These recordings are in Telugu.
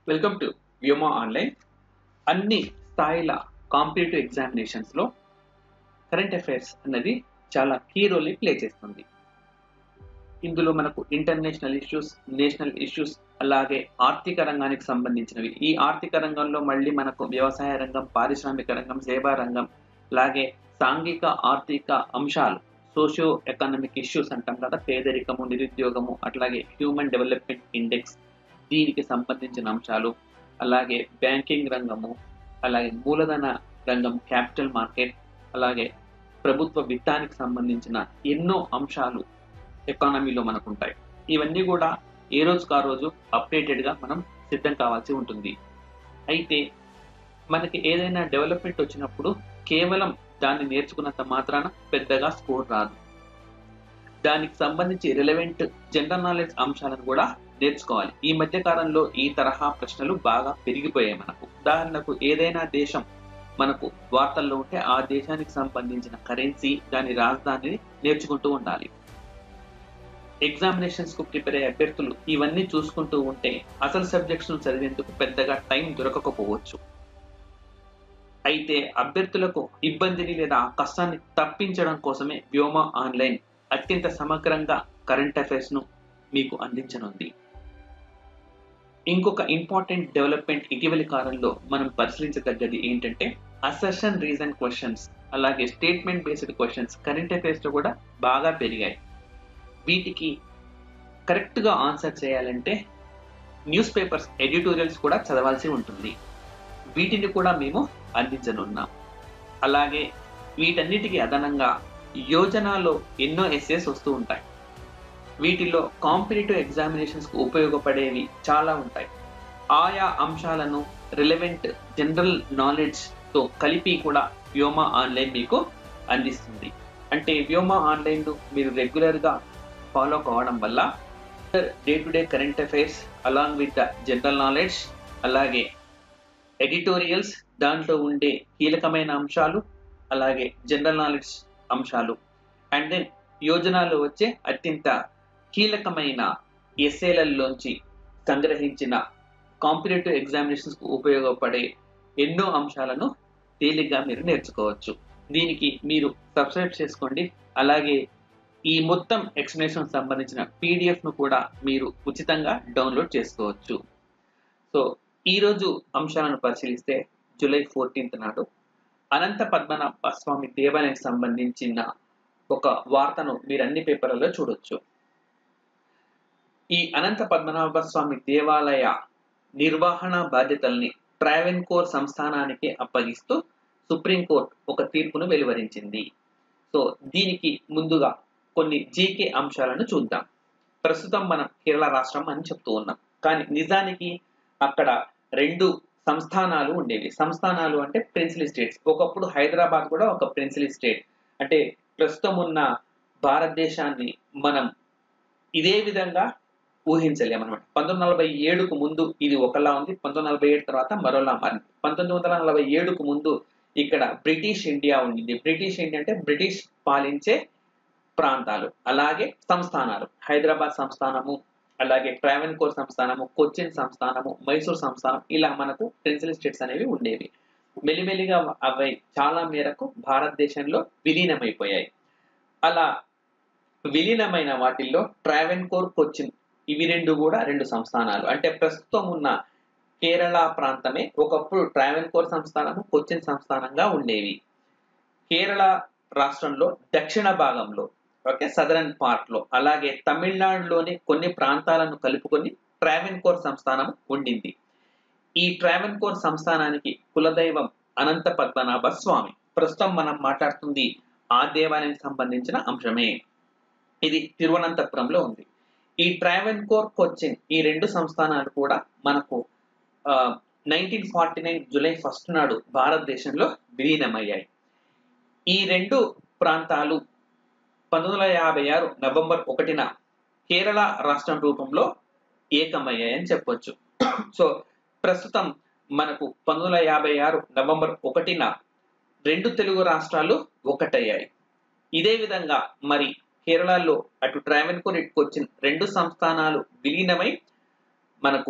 వెల్కమ్ టు వ్యోమా ఆన్లైన్ అన్ని స్థాయిల కాంపిటేటివ్ ఎగ్జామినేషన్స్ లో కరెంట్ అఫైర్స్ అన్నది చాలా కీ రోల్ ప్లే చేస్తుంది ఇందులో మనకు ఇంటర్నేషనల్ ఇష్యూస్ నేషనల్ ఇష్యూస్ అలాగే ఆర్థిక రంగానికి సంబంధించినవి ఈ ఆర్థిక రంగంలో మళ్ళీ మనకు వ్యవసాయ రంగం పారిశ్రామిక రంగం సేవా రంగం అలాగే సాంఘిక ఆర్థిక అంశాలు సోషియో ఎకనామిక్ ఇష్యూస్ అంటాం కదా పేదరికము నిరుద్యోగము అట్లాగే హ్యూమన్ డెవలప్మెంట్ ఇండెక్స్ దీనికి సంబంధించిన అంశాలు అలాగే బ్యాంకింగ్ రంగము అలాగే మూలధన రంగం క్యాపిటల్ మార్కెట్ అలాగే ప్రభుత్వ విత్తానికి సంబంధించిన ఎన్నో అంశాలు ఎకానమీలో మనకు ఉంటాయి ఇవన్నీ కూడా ఏ రోజుకు ఆ రోజు అప్డేటెడ్గా మనం సిద్ధం కావాల్సి ఉంటుంది అయితే మనకి ఏదైనా డెవలప్మెంట్ వచ్చినప్పుడు కేవలం దాన్ని నేర్చుకున్నంత మాత్రాన పెద్దగా స్కోర్ రాదు దానికి సంబంధించి రిలవెంట్ జనరల్ నాలెడ్జ్ అంశాలను కూడా నేర్చుకోవాలి ఈ మధ్య కాలంలో ఈ తరహా ప్రశ్నలు బాగా పెరిగిపోయాయి మనకు ఉదాహరణకు ఏదైనా దేశం మనకు వార్తల్లో ఉంటే ఆ దేశానికి సంబంధించిన కరెన్సీ దాని రాజధానిని నేర్చుకుంటూ ఉండాలి ఎగ్జామినేషన్స్ కు ప్రిపేర్ అయ్యే అభ్యర్థులు ఇవన్నీ చూసుకుంటూ ఉంటే అసలు సబ్జెక్ట్స్ ను చదివేందుకు పెద్దగా టైం దొరకకపోవచ్చు అయితే అభ్యర్థులకు ఇబ్బందిని లేదా కష్టాన్ని తప్పించడం కోసమే వ్యోమ ఆన్లైన్ అత్యంత సమగ్రంగా కరెంట్ అఫైర్స్ ను మీకు అందించనుంది ఇంకొక ఇంపార్టెంట్ డెవలప్మెంట్ ఇటీవలి కాలంలో మనం పరిశీలించదగ్గది ఏంటంటే అసెషన్ రీజన్ క్వశ్చన్స్ అలాగే statement based questions current affairs లో కూడా బాగా పెరిగాయి వీటికి కరెక్ట్గా ఆన్సర్ చేయాలంటే న్యూస్ పేపర్స్ ఎడిటోరియల్స్ కూడా చదవాల్సి ఉంటుంది వీటిని కూడా మేము అందించనున్నాం అలాగే వీటన్నిటికీ అదనంగా యోజనలో ఎన్నో ఎస్ఏస్ వస్తూ ఉంటాయి వీటిలో కాంపిటేటివ్ ఎగ్జామినేషన్స్కు ఉపయోగపడేవి చాలా ఉంటాయి ఆయా అంశాలను రిలవెంట్ జనరల్ నాలెడ్జ్తో కలిపి కూడా వ్యోమా ఆన్లైన్ మీకు అందిస్తుంది అంటే వ్యోమా ఆన్లైన్ మీరు రెగ్యులర్గా ఫాలో కావడం వల్ల day to day current affairs along with the general knowledge అలాగే ఎడిటోరియల్స్ దాంట్లో ఉండే కీలకమైన అంశాలు అలాగే జనరల్ నాలెడ్జ్ అంశాలు అండ్ దెన్ యోజనలో వచ్చే అత్యంత కీలకమైన ఎస్ఏలలోంచి సంగ్రహించిన కాంపిటేటివ్ ఎగ్జామినేషన్స్కు ఉపయోగపడే ఎన్నో అంశాలను తేలిగ్గా మీరు నేర్చుకోవచ్చు దీనికి మీరు సబ్స్క్రైబ్ చేసుకోండి అలాగే ఈ మొత్తం ఎక్స్ప్లెనేషన్ సంబంధించిన పీడిఎఫ్ను కూడా మీరు ఉచితంగా డౌన్లోడ్ చేసుకోవచ్చు సో ఈరోజు అంశాలను పరిశీలిస్తే జూలై ఫోర్టీన్త్ నాడు అనంత పద్మనాభ స్వామి దేవాలయానికి సంబంధించిన ఒక వార్తను మీరు అన్ని పేపర్లలో చూడొచ్చు ఈ అనంత పద్మనాభ స్వామి దేవాలయ నిర్వహణ బాధ్యతల్ని ట్రావెన్కోర్ సంస్థానానికి అప్పగిస్తూ సుప్రీంకోర్టు ఒక తీర్పును వెలువరించింది సో దీనికి ముందుగా కొన్ని జీకే అంశాలను చూద్దాం ప్రస్తుతం మనం కేరళ రాష్ట్రం అని చెప్తూ ఉన్నాం కానీ నిజానికి అక్కడ రెండు సంస్థానాలు ఉండేవి సంస్థానాలు అంటే ప్రిన్సిలీ స్టేట్స్ ఒకప్పుడు హైదరాబాద్ కూడా ఒక ప్రిన్సిలీ స్టేట్ అంటే ప్రస్తుతం ఉన్న భారతదేశాన్ని మనం ఇదే విధంగా ఊహించలేము అనమాట పంతొమ్మిది నలభై ఏడుకు ముందు ఇది ఒకలా ఉంది పంతొమ్మిది నలభై ఏడు తర్వాత మరోలా మారింది పంతొమ్మిది వందల నలభై ఏడుకు ముందు ఇక్కడ బ్రిటిష్ ఇండియా ఉండింది బ్రిటిష్ ఇండియా అంటే బ్రిటిష్ పాలించే ప్రాంతాలు అలాగే సంస్థానాలు హైదరాబాద్ సంస్థానము అలాగే ట్రావెన్కోర్ సంస్థానము కొచ్చిన్ సంస్థానము మైసూర్ సంస్థానం ఇలా మనకు ప్రిన్సిల్ స్టేట్స్ అనేవి ఉండేవి మెల్లిమెల్లిగా అవి చాలా మేరకు భారతదేశంలో విలీనమైపోయాయి అలా విలీనమైన వాటిల్లో ట్రావెన్కోర్ కొచ్చిన్ ఇవి రెండు కూడా రెండు సంస్థానాలు అంటే ప్రస్తుతం ఉన్న కేరళ ప్రాంతమే ఒకప్పుడు ట్రావెన్కోర్ సంస్థానము కొచ్చిన్ సంస్థానంగా ఉండేవి కేరళ రాష్ట్రంలో దక్షిణ భాగంలో ఓకే సదరన్ పార్ట్ లో అలాగే తమిళనాడులోని కొన్ని ప్రాంతాలను కలుపుకొని ట్రావెన్కోర్ సంస్థానం ఉండింది ఈ ట్రావెన్కోర్ సంస్థానానికి కులదైవం అనంత పద్మనాభ స్వామి ప్రస్తుతం మనం మాట్లాడుతుంది ఆ దేవాలయానికి సంబంధించిన అంశమే ఇది తిరువనంతపురంలో ఉంది ఈ ట్రావెన్కోర్ కొచ్చిన్ ఈ రెండు సంస్థానాలు కూడా మనకు nineteen forty nine July first నాడు భారతదేశంలో విలీనమయ్యాయి ఈ రెండు ప్రాంతాలు పంతొమ్మిది వందల యాభై ఆరు నవంబర్ ఒకటిన కేరళ రాష్ట్రం రూపంలో ఏకమయ్యాయని చెప్పొచ్చు సో ప్రస్తుతం మనకు పంతొమ్మిది వందల యాభై ఆరు నవంబర్ ఒకటిన రెండు తెలుగు రాష్ట్రాలు ఒకటయ్యాయి ఇదే విధంగా మరి కేరళలో అటు ట్రావెన్కోర్ ఇటుకు వచ్చిన రెండు సంస్థానాలు విలీనమై మనకు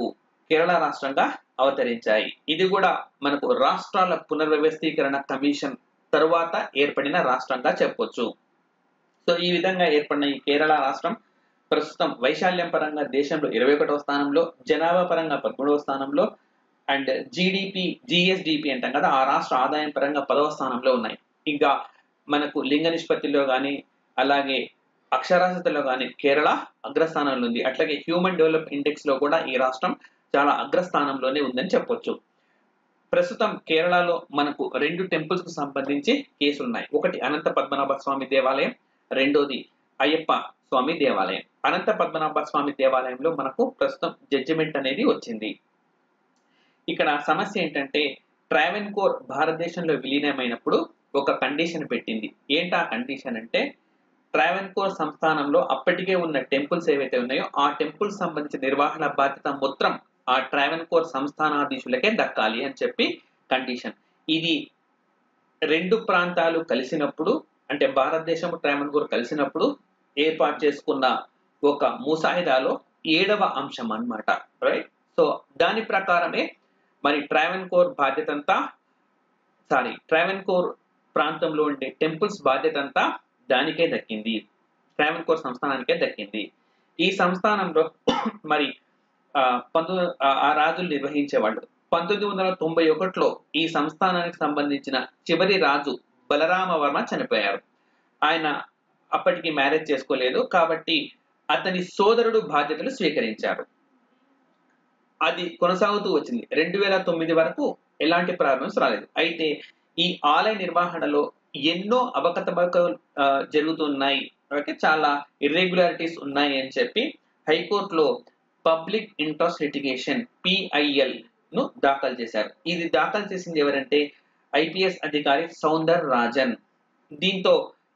కేరళ రాష్ట్రంగా అవతరించాయి ఇది కూడా మనకు రాష్ట్రాల పునర్వ్యవస్థీకరణ కమిషన్ తరువాత ఏర్పడిన రాష్ట్రంగా చెప్పొచ్చు సో ఈ విధంగా ఏర్పడిన ఈ కేరళ రాష్ట్రం ప్రస్తుతం వైశాల్యం పరంగా దేశంలో ఇరవై ఒకటవ స్థానంలో జనాభా పరంగా పదమూడవ స్థానంలో అండ్ జీడిపి జిఎస్డిపి అంటాం కదా ఆ రాష్ట్ర ఆదాయం పరంగా పదవ స్థానంలో ఉన్నాయి ఇంకా మనకు లింగ నిష్పత్తిలో కానీ అలాగే అక్షరాస్యతలో కానీ కేరళ అగ్రస్థానంలో ఉంది అట్లాగే హ్యూమన్ డెవలప్ ఇండెక్స్ లో కూడా ఈ రాష్ట్రం చాలా అగ్రస్థానంలోనే ఉందని చెప్పొచ్చు ప్రస్తుతం కేరళలో మనకు రెండు టెంపుల్స్ కు సంబంధించి కేసులు ఉన్నాయి ఒకటి అనంత పద్మనాభ స్వామి దేవాలయం రెండోది అయ్యప్ప స్వామి దేవాలయం అనంత పద్మనాభ స్వామి దేవాలయంలో మనకు ప్రస్తుతం జడ్జిమెంట్ అనేది వచ్చింది ఇక్కడ సమస్య ఏంటంటే ట్రావెన్ కోర్ భారతదేశంలో విలీనమైనప్పుడు ఒక కండిషన్ పెట్టింది ఏంటా కండిషన్ అంటే ట్రావెన్ కోర్ సంస్థానంలో అప్పటికే ఉన్న టెంపుల్స్ ఏవైతే ఉన్నాయో ఆ టెంపుల్స్ సంబంధించిన నిర్వహణ బాధ్యత మొత్తం ఆ ట్రావెన్ కోర్ సంస్థానాధీశులకే దక్కాలి అని చెప్పి కండిషన్ ఇది రెండు ప్రాంతాలు కలిసినప్పుడు అంటే భారతదేశం ట్రావెన్ కోర్ కలిసినప్పుడు ఏర్పాటు చేసుకున్న ఒక ముసాయిదాలో ఏడవ అంశం అన్నమాట రైట్ సో దాని ప్రకారమే మరి ట్రావెన్ కోర్ బాధ్యత అంతా సారీ ట్రావెన్ కోర్ ప్రాంతంలో ఉండే టెంపుల్స్ బాధ్యత అంతా దానికే దక్కింది ట్రావెన్ కోర్ సంస్థానానికే దక్కింది ఈ సంస్థానంలో మరి ఆ, పంతొమ్మిది ఆ- ఆ రాజులు నిర్వహించేవాళ్ళు పంతొమ్మిది వందల తొంభై ఒకటిలో ఈ సంస్థానానికి సంబంధించిన చివరి రాజు బలరామవర్మ చనిపోయారు ఆయన అప్పటికి మ్యారేజ్ చేసుకోలేదు కాబట్టి అతని సోదరుడు బాధ్యతలు స్వీకరించారు అది కొనసాగుతూ వచ్చింది రెండు వేల తొమ్మిది వరకు ఎలాంటి ప్రాబ్లమ్స్ రాలేదు అయితే ఈ ఆలయ నిర్వహణలో ఎన్నో అవకతవకలు ఆ, జరుగుతున్నాయి ఓకే చాలా ఇర్రెగ్యులారిటీస్ ఉన్నాయి అని చెప్పి హైకోర్టులో పబ్లిక్ ఇంట్రెస్ట్ లిటిగేషన్ పిఐఎల్ ను దాఖలు చేశారు ఇది దాఖలు చేసింది ఎవరంటే ఐపీఎస్ అధికారి సౌందర్ రాజన్ దీంతో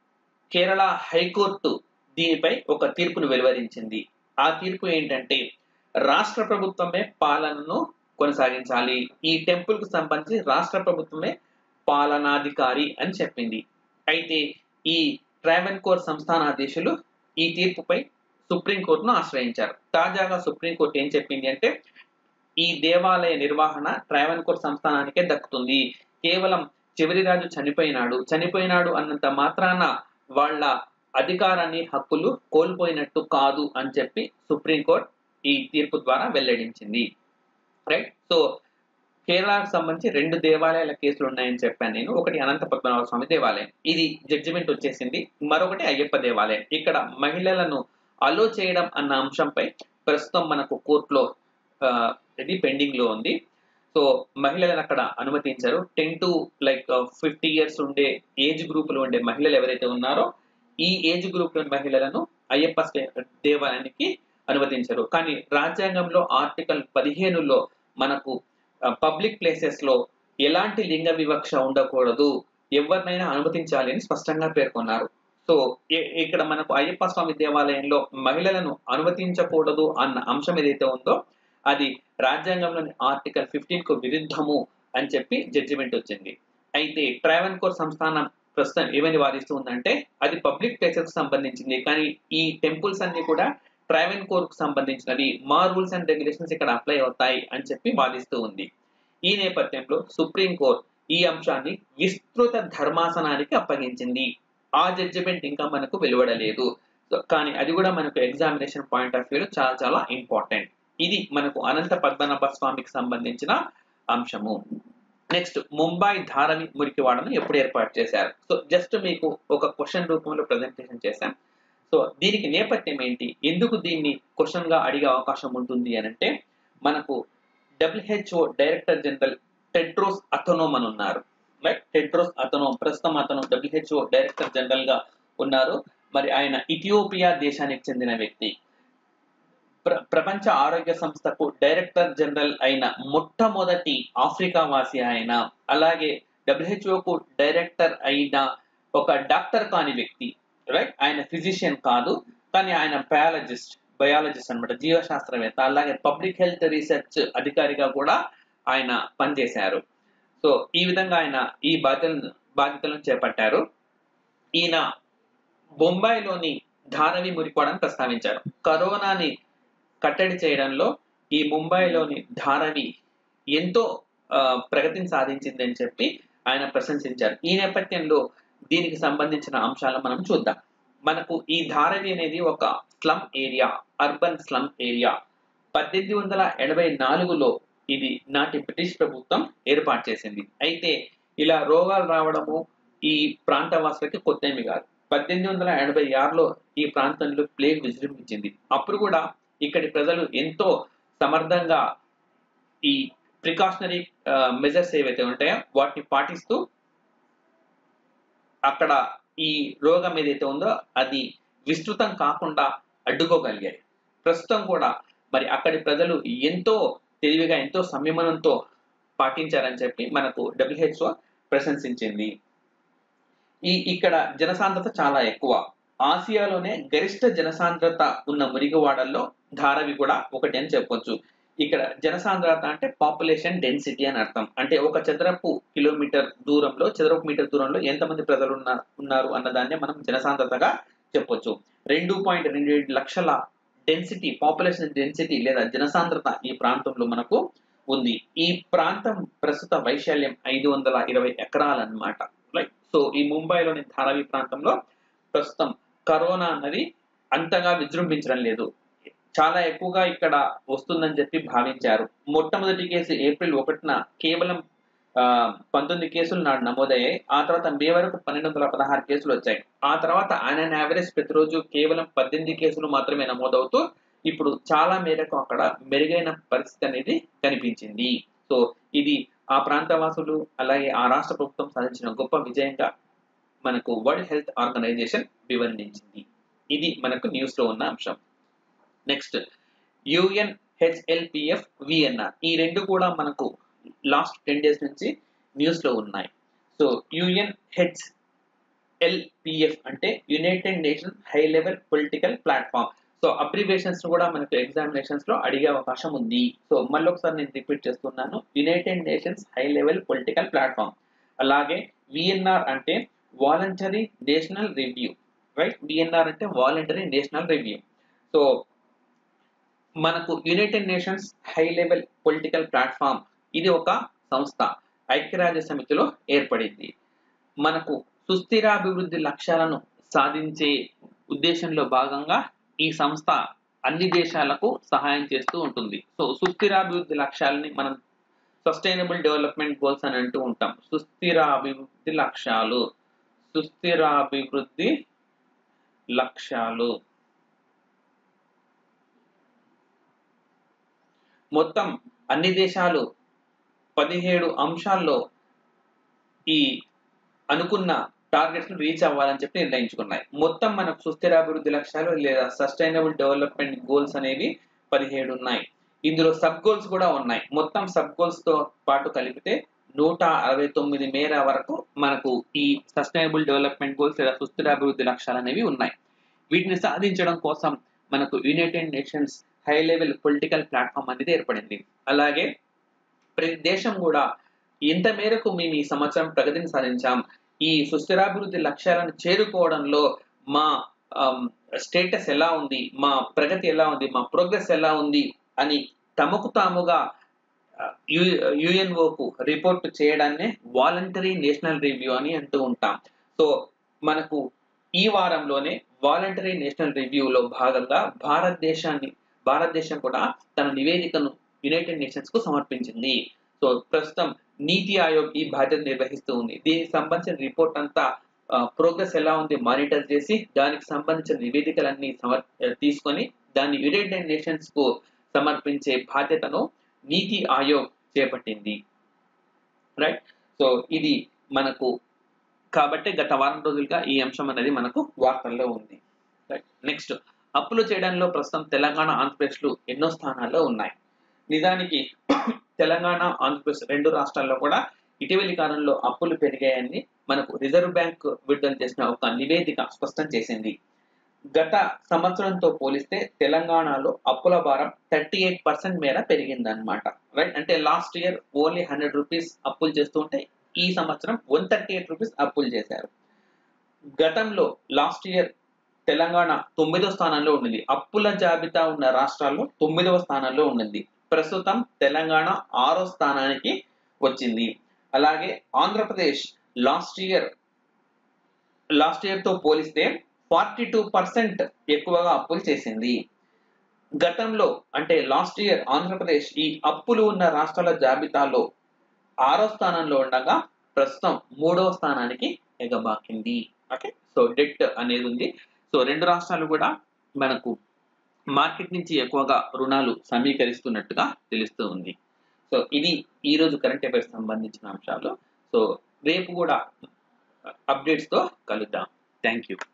కేరళ హైకోర్టు దీనిపై ఒక తీర్పును వెలువరించింది ఆ తీర్పు ఏంటంటే రాష్ట్ర ప్రభుత్వమే పాలనను కొనసాగించాలి ఈ టెంపుల్ కు సంబంధించి రాష్ట్ర ప్రభుత్వమే పాలనాధికారి అని చెప్పింది అయితే ఈ ట్రావెన్ కోర్ సంస్థానాధీశులు ఈ తీర్పుపై సుప్రీంకోర్టును ఆశ్రయించారు తాజాగా సుప్రీంకోర్టు ఏం చెప్పింది అంటే ఈ దేవాలయ నిర్వహణ ట్రావెన్ కోర్ సంస్థానానికే దక్కుతుంది కేవలం చివరి రాజు చనిపోయినాడు చనిపోయినాడు అన్నంత మాత్రాన వాళ్ళ అధికారాన్ని హక్కులు కోల్పోయినట్టు కాదు అని చెప్పి సుప్రీంకోర్టు ఈ తీర్పు ద్వారా వెల్లడించింది రైట్ సో కేరళకు సంబంధించి రెండు దేవాలయాల కేసులు ఉన్నాయని చెప్పాను నేను ఒకటి అనంత పద్మనాభ స్వామి దేవాలయం ఇది జడ్జిమెంట్ వచ్చేసింది మరొకటి అయ్యప్ప దేవాలయం ఇక్కడ మహిళలను అలో చేయడం అన్న అంశంపై ప్రస్తుతం మనకు కోర్టులో ఆ, ఇది పెండింగ్ లో ఉంది సో మహిళలను అక్కడ అనుమతించారు ten to like fifty years ఉండే ఏజ్ గ్రూప్ లో ఉండే మహిళలు ఎవరైతే ఉన్నారో ఈ ఏజ్ గ్రూప్ లోని మహిళలను అయ్యప్ప స్టే- దేవాలయానికి అనుమతించారు కానీ రాజ్యాంగంలో ఆర్టికల్ పదిహేనులో మనకు పబ్లిక్ ప్లేసెస్ లో ఎలాంటి లింగ వివక్ష ఉండకూడదు ఎవరినైనా అనుమతించాలి అని స్పష్టంగా పేర్కొన్నారు సో ఇ- ఇక్కడ మనకు అయ్యప్ప స్వామి దేవాలయంలో మహిళలను అనుమతించకూడదు అన్న అంశం ఏదైతే ఉందో అది రాజ్యాంగంలోని ఆర్టికల్ ఫిఫ్టీన్ కు విరుద్ధము అని చెప్పి జడ్జిమెంట్ వచ్చింది అయితే ట్రావెన్ కోర్ సంస్థానం ప్రస్తుతం ఏమని వాదిస్తూ ఉందంటే అది పబ్లిక్ ప్లేసెస్ కు సంబంధించింది కానీ ఈ టెంపుల్స్ అన్ని కూడా ట్రావెన్ కోర్ కు సంబంధించినవి మా రూల్స్ అండ్ రెగ్యులేషన్స్ ఇక్కడ అప్లై అవుతాయి అని చెప్పి వాదిస్తూ ఉంది ఈ నేపథ్యంలో సుప్రీం కోర్ట్ ఈ అంశాన్ని విస్తృత ధర్మాసనానికి అప్పగించింది ఆ జడ్జిమెంట్ ఇంకా మనకు వెలువడలేదు సో, కానీ అది కూడా మనకు ఎగ్జామినేషన్ పాయింట్ ఆఫ్ వ్యూలో చాలా చాలా ఇంపార్టెంట్ ఇది మనకు అనంత పద్మనాభ స్వామికి సంబంధించిన అంశము నెక్స్ట్ ముంబై ధారవి మురికివాడను ఎప్పుడు ఏర్పాటు చేశారు సో జస్ట్ మీకు ఒక క్వశ్చన్ రూపంలో ప్రజెంటేషన్ చేశాం సో దీనికి నేపథ్యం ఏంటి ఎందుకు దీన్ని క్వశ్చన్ గా అడిగే అవకాశం ఉంటుంది అని అంటే మనకు WHO director general Tedros Adhanom అని ఉన్నారు రైట్ టెడ్రోస్ అథనోమ్ ప్రస్తుతం అతను డబ్ల్యూహెచ్ఓ డైరెక్టర్ జనరల్ గా ఉన్నారు మరి ఆయన ఇథియోపియా దేశానికి చెందిన వ్యక్తి ప్ర- ప్రపంచ ఆరోగ్య సంస్థకు డైరెక్టర్ జనరల్ అయిన మొట్టమొదటి ఆఫ్రికా వాసి ఆయన అలాగే డబ్ల్యూహెచ్ఓకు డైరెక్టర్ అయిన ఒక డాక్టర్ కాని వ్యక్తి రైట్ ఆయన ఫిజిషియన్ కాదు కానీ ఆయన బయాలజిస్ట్ బయాలజిస్ట్ అన్నమాట జీవశాస్త్రవేత్త అలాగే పబ్లిక్ హెల్త్ రీసెర్చ్ అధికారిగా కూడా ఆయన పనిచేశారు సో ఈ విధంగా ఆయన ఈ బాధ్యతలను బాధ్యతలను చేపట్టారు ఈయన బొంబాయిలోని ధారవి మురికోడని ప్రస్తావించారు కరోనాని కట్టడి చేయడంలో ఈ ముంబైలోని ధారావి ఎంతో ఆ, ప్రగతిని సాధించిందని చెప్పి ఆయన ప్రశంసించారు ఈ నేపథ్యంలో దీనికి సంబంధించిన అంశాలను మనం చూద్దాం మనకు ఈ ధారవి అనేది ఒక slum area urban slum area పద్దెనిమిది వందల ఎనభై నాలుగులో ఇది నాటి బ్రిటిష్ ప్రభుత్వం ఏర్పాటు చేసింది అయితే ఇలా రోగాలు రావడము ఈ ప్రాంతవాసులకి కొత్త ఏమి కాదు పద్దెనిమిది వందల ఎనభై ఆరులో ఈ ప్రాంతంలో ప్లేగ్ విజృంభించింది అప్పుడు కూడా ఇక్కడి ప్రజలు ఎంతో సమర్థంగా ఈ ప్రికాషనరీ మెజర్స్ ఏవైతే ఉంటాయో వాటిని పాటిస్తూ అక్కడ ఈ రోగం ఏదైతే ఉందో అది విస్తృతం కాకుండా అడ్డుకోగలిగాయి ప్రస్తుతం కూడా మరి అక్కడి ప్రజలు ఎంతో తెలివిగా ఎంతో సంయమనంతో పాటించారని చెప్పి మనకు డబ్ల్యూహెచ్ఓ ప్రశంసించింది ఈ ఇక్కడ జనసాంద్రత చాలా ఎక్కువ ఆసియాలోనే గరిష్ట జనసాంద్రత ఉన్న మురిగివాడల్లో ధారవి కూడా ఒకటి అని చెప్పొచ్చు ఇక్కడ జనసాంద్రత అంటే పాపులేషన్ డెన్సిటీ అని అర్థం అంటే ఒక చదరపు కిలోమీటర్ దూరంలో చదరపు మీటర్ దూరంలో ఎంతమంది ప్రజలు ఉన్న ఉన్నారు అన్నదాన్ని మనం జనసాంద్రతగా చెప్పొచ్చు రెండు పాయింట్ రెండు ఏడు లక్షల డెన్సిటీ పాపులేషన్ డెన్సిటీ లేదా జనసాంద్రత ఈ ప్రాంతంలో మనకు ఉంది ఈ ప్రాంతం ప్రస్తుత వైశాల్యం ఐదు వందల ఇరవై ఎకరాలన్నమాట రైట్ సో ఈ ముంబైలోని ధారావి ప్రాంతంలో ప్రస్తుతం కరోనా అన్నది అంతగా విజృంభించడం లేదు చాలా ఎక్కువగా ఇక్కడ వస్తుందని చెప్పి భావించారు మొట్టమొదటి కేసు ఏప్రిల్ ఒకటిన కేవలం ఆ, పంతొమ్మిది కేసులు నాడు నమోదయ్యాయి ఆ తర్వాత మే వరకు పన్నెండు వందల పదహారు కేసులు వచ్చాయి ఆ తర్వాత ఆయన యావరేజ్ ప్రతిరోజు కేవలం పద్దెనిమిది కేసులు మాత్రమే నమోదవుతూ ఇప్పుడు చాలా మేరకు అక్కడ మెరుగైన పరిస్థితి అనేది కనిపించింది సో ఇది ఆ ప్రాంతవాసులు అలాగే ఆ రాష్ట్ర ప్రభుత్వం సాధించిన గొప్ప విజయంగా మనకు వరల్డ్ హెల్త్ ఆర్గనైజేషన్ వివరించింది ఇది మనకు న్యూస్ లో ఉన్న అంశం నెక్స్ట్ యుఎన్ హెచ్ఎల్పిఎఫ్ విఎన్ఆర్ ఈ రెండు కూడా మనకు లాస్ట్ టెన్ డేస్ నుంచి న్యూస్ లో ఉన్నాయి సో యుఎన్ హెచ్ ఎల్పిఎఫ్ అంటే united nation high level political platform so abbreviations కూడా మనకు ఎగ్జామినేషన్స్ లో అడిగే అవకాశం ఉంది సో మళ్ళీ ఒకసారి నేను రిపీట్ చేస్తున్నాను united nations high level political platform అలాగే విఎన్ఆర్ అంటే voluntary national review right VNR అంటే వాలంటరీ నేషనల్ రివ్యూ సో మనకు united nations high level political platform ఇది ఒక సంస్థ ఐక్యరాజ్య సమితిలో ఏర్పడింది మనకు సుస్థిరాభివృద్ధి లక్ష్యాలను సాధించే ఉద్దేశంలో భాగంగా ఈ సంస్థ అన్ని దేశాలకు సహాయం చేస్తూ ఉంటుంది సో సుస్థిరాభివృద్ధి లక్ష్యాలని మనం సస్టైనబుల్ డెవలప్మెంట్ గోల్స్ అని అంటూ ఉంటాం సుస్థిరాభివృద్ధి లక్ష్యాలు సుస్థిరాభివృద్ధి లక్ష్యాలు మొత్తం అన్ని దేశాలు పదిహేడు అంశాల్లో ఈ అనుకున్న టార్గెట్స్ ను రీచ్ అవ్వాలని చెప్పి నిర్ణయించుకున్నాయి మొత్తం మనకు సుస్థిరాభివృద్ధి లక్ష్యాలు లేదా సస్టైనబుల్ డెవలప్మెంట్ గోల్స్ అనేవి పదిహేడు ఉన్నాయి ఇందులో సబ్ గోల్స్ కూడా ఉన్నాయి మొత్తం సబ్ గోల్స్ తో పాటు కలిపితే నూట అరవై తొమ్మిది మేర వరకు మనకు ఈ సస్టైనబుల్ డెవలప్మెంట్ గోల్స్ లేదా సుస్థిరాభివృద్ధి లక్ష్యాలు అనేవి ఉన్నాయి వీటిని సాధించడం కోసం మనకు united nations high level political platform అనేది ఏర్పడింది అలాగే ప్రతి దేశం కూడా ఇంత మేరకు మేము ఈ సంవత్సరం ప్రగతిని సాధించాం ఈ సుస్థిరాభివృద్ధి లక్ష్యాలను చేరుకోవడంలో మా స్టేటస్ ఎలా ఉంది మా ప్రగతి ఎలా ఉంది మా ప్రోగ్రెస్ ఎలా ఉంది అని తమకు తాముగా యుఎన్ఓకు రిపోర్ట్ చేయడాన్నే వాలంటరీ నేషనల్ రివ్యూ అని అంటూ ఉంటాం సో మనకు ఈ వారంలోనే వాలంటరీ నేషనల్ రివ్యూలో భాగంగా భారతదేశాన్ని భారతదేశం కూడా తన నివేదికను యునైటెడ్ నేషన్స్ కు సమర్పించింది సో ప్రస్తుతం నీతి ఆయోగ్ ఈ బాధ్యత నిర్వహిస్తూ ఉంది దీనికి సంబంధించిన రిపోర్ట్ అంతా ప్రోగ్రెస్ ఎలా ఉంది మానిటర్ చేసి దానికి సంబంధించిన నివేదికలన్నీ సమర్ తీసుకొని దాన్ని యునైటెడ్ నేషన్స్ కు సమర్పించే బాధ్యతను నీతి ఆయోగ్ చేపట్టింది రైట్ సో ఇది మనకు కాబట్టి గత వారం రోజులుగా ఈ అంశం అనేది మనకు వార్తల్లో ఉంది రైట్ నెక్స్ట్ అప్పులు చేయడంలో ప్రస్తుతం తెలంగాణ ఆంధ్రప్రదేశ్లు ఎన్నో స్థానాల్లో ఉన్నాయి నిజానికి తెలంగాణ ఆంధ్రప్రదేశ్ రెండు రాష్ట్రాల్లో కూడా ఇటీవలి కాలంలో అప్పులు పెరిగాయని మనకు రిజర్వ్ బ్యాంక్ విడుదల చేసిన ఒక నివేదిక స్పష్టం చేసింది గత సంవత్సరంతో పోలిస్తే తెలంగాణలో అప్పుల భారం థర్టీ ఎయిట్ పర్సెంట్ మేర పెరిగిందనమాట రైట్ అంటే last year only hundred rupees అప్పులు చేస్తుంటే ఈ సంవత్సరం వన్ థర్టీ ఎయిట్ రూపీస్ అప్పులు చేశారు గతంలో లాస్ట్ ఇయర్ తెలంగాణ తొమ్మిదో స్థానంలో ఉండింది అప్పుల జాబితా ఉన్న రాష్ట్రాల్లో తొమ్మిదవ స్థానంలో ఉండింది ప్రస్తుతం తెలంగాణ ఆరో స్థానానికి వచ్చింది అలాగే Andhra Pradesh last year last year తో పోలిస్తే ఫార్టీ టూ పర్సెంట్ ఎక్కువగా అప్పులు చేసింది గతంలో అంటే లాస్ట్ ఇయర్ ఆంధ్రప్రదేశ్ ఈ అప్పులు ఉన్న రాష్ట్రాల జాబితాలో ఆరో స్థానంలో ఉండగా ప్రస్తుతం మూడవ స్థానానికి ఎగబాకింది ఓకే సో డెట్ అనేది ఉంది సో రెండు రాష్ట్రాలు కూడా మనకు మార్కెట్ నుంచి ఎక్కువగా రుణాలు సమీకరిస్తున్నట్టుగా తెలుస్తూ ఉంది సో ఇది ఈ రోజు కరెంట్ అఫైర్స్ సంబంధించిన అంశాలు సో రేపు కూడా అప్డేట్స్తో కలుద్దాం థ్యాంక్ యూ